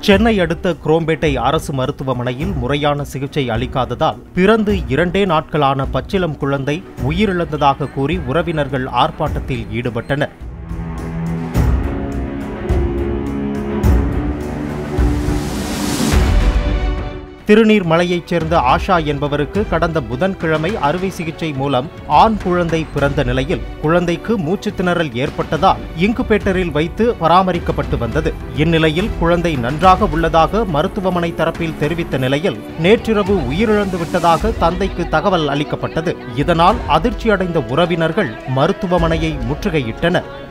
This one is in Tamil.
சென்னை அடுத்த குரோம்பேட்டை அரசு மருத்துவமனையில் முறையான சிகிச்சை அளிக்காததால் பிறந்து இரண்டே நாட்களான பச்சிளம் குழந்தை உயிரிழந்ததாக கூறி உறவினர்கள் ஆர்ப்பாட்டத்தில் ஈடுபட்டனர் திருநீர்மலையைச் சேர்ந்த ஆஷா என்பவருக்கு கடந்த புதன்கிழமை அறுவை சிகிச்சை மூலம் ஆண் குழந்தை பிறந்த நிலையில் குழந்தைக்கு மூச்சு திணறல் ஏற்பட்டதால் இன்குபேட்டரில் வைத்து பராமரிக்கப்பட்டு வந்தது இந்நிலையில் குழந்தை நன்றாக உள்ளதாக மருத்துவமனை தரப்பில் தெரிவித்த நிலையில் நேற்றிரவு உயிரிழந்து விட்டதாக தந்தைக்கு தகவல் அளிக்கப்பட்டது இதனால் அதிர்ச்சியடைந்த உறவினர்கள் மருத்துவமனையை முற்றுகையிட்டனர்